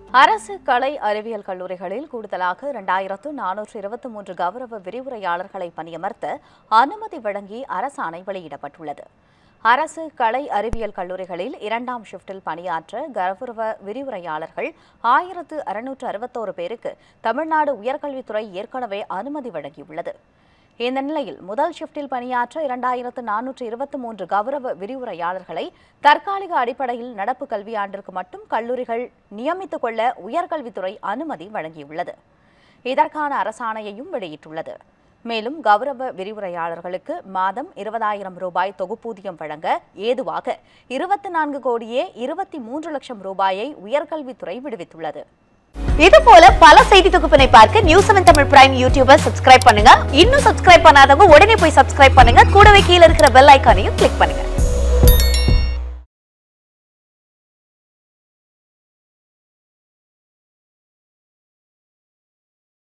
அரசு கலை அறிவியல் கல்லூரிகளில் கூடுதலாக இரண்டாயிரத்து நானூற்று இருபத்தி மூன்று கௌரவ விரிவுரையாளர்களை பணியமர்த்த அனுமதி வழங்கி அரசாணை வெளியிடப்பட்டுள்ளது அரசு கலை அறிவியல் கல்லூரிகளில் இரண்டாம் ஷிப்டில் பணியாற்ற கௌரவ விரிவுரையாளர்கள் ஆயிரத்து அறுநூற்று அறுபத்தோரு பேருக்கு தமிழ்நாடு உயர்கல்வித்துறை ஏற்கனவே அனுமதி வழங்கியுள்ளது இந்த நிலையில் முதல் ஷிப்டில் பணியாற்ற இரண்டாயிரத்து நானூற்று இருபத்தி மூன்று கௌரவ விரிவுரையாளர்களை தற்காலிக அடிப்படையில் நடப்பு கல்வியாண்டிற்கு மட்டும் கல்லூரிகள் நியமித்துக் கொள்ள உயர்கல்வித்துறை அனுமதி வழங்கியுள்ளது இதற்கான அரசாணையையும் வெளியிட்டுள்ளது மேலும் கௌரவ விரிவுரையாளர்களுக்கு மாதம் இருபதாயிரம் ரூபாய் தொகுப்பூதியம் வழங்க ஏதுவாக இருபத்தி நான்கு கோடியே இருபத்தி மூன்று லட்சம் ரூபாயை உயர்கல்வித்துறை விடுவித்துள்ளது இது போல பல செய்தி தொகுப்பினை பார்க்க news seven Tamil prime YouTuber subscribe பண்ணுங்க இன்னும் சப்ஸ்கிரைப் பண்ணாதவங்க உடனே போய் சப்ஸ்கிரைப் பண்ணுங்க கூடவே கீழ இருக்கிற பெல் ஐக்கானையும் கிளிக் பண்ணுங்க